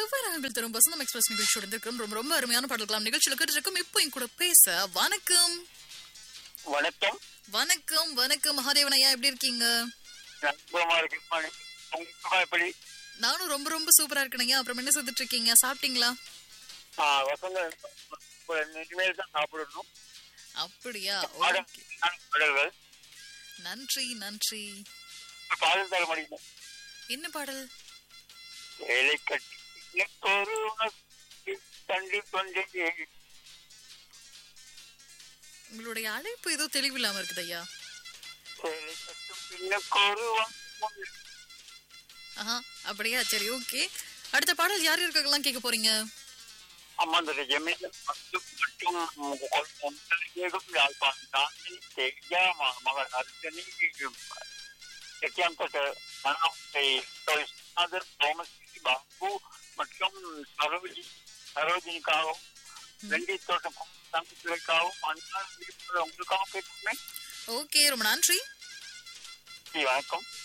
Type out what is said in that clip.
செவ்வாய் ராகங்கள் தரும் வசந்தம் எக்ஸ்பிரஸ் நிகழ்ச்சியோட இருக்கிறோம் ரொம்ப ரொம்ப அருமையான பாடல்களாம் நிகழ்ச்சியில் கேட்டிருக்கோம் இப்போ என் கூட பேச வணக்கம் வணக்கம் வணக்கம் வணக்கம் மகாதேவன் ஐயா எப்படி இருக்கீங்க நண்பமா இருக்கு உங்களுக்கு எப்படி நானும் ரொம்ப ரொம்ப சூப்பரா இருக்கேன் ஐயா அப்புறம் என்ன செய்துட்டு இருக்கீங்க சாப்பிட்டீங்களா ஆ, வசந்த இப்ப இனிமேல் தான் சாப்பிடணும் அப்படியா பாடல் ஓகே பாடல்கள் நன்றி நன்றி பாடல் தர முடியும் என்ன பாடல் வேலை கட்டி இன்னொரு உனக்கு தண்டி கொண்டே உங்களுடைய அழைப்பு ஏதோ தெளிவில்லாம இருக்குது ஐயா வேலை கட்டும் பின்னக்கொரு ஆஹா அப்படியா சரி ஓகே அடுத்த பாடல் யார் இருக்கலாம் கேட்க போறீங்க அம்மாந்த ஜமீன் மத்து மட்டும் ஒன்றேகும் யாழ்ப்பாணம் தாண்டி தெரியா மகன் அர்ச்சனி எட்டியாம்பட்ட மனோத்தை தொழில்நாதர் தோமஸ் பாபு மற்றும் சரோஜி சரோஜினிக்காகவும் வெண்டி தோட்டம் தங்கத்திற்காகவும் அண்ணா உங்களுக்காகவும் கேட்குமே ஓகே ரொம்ப நன்றி வணக்கம்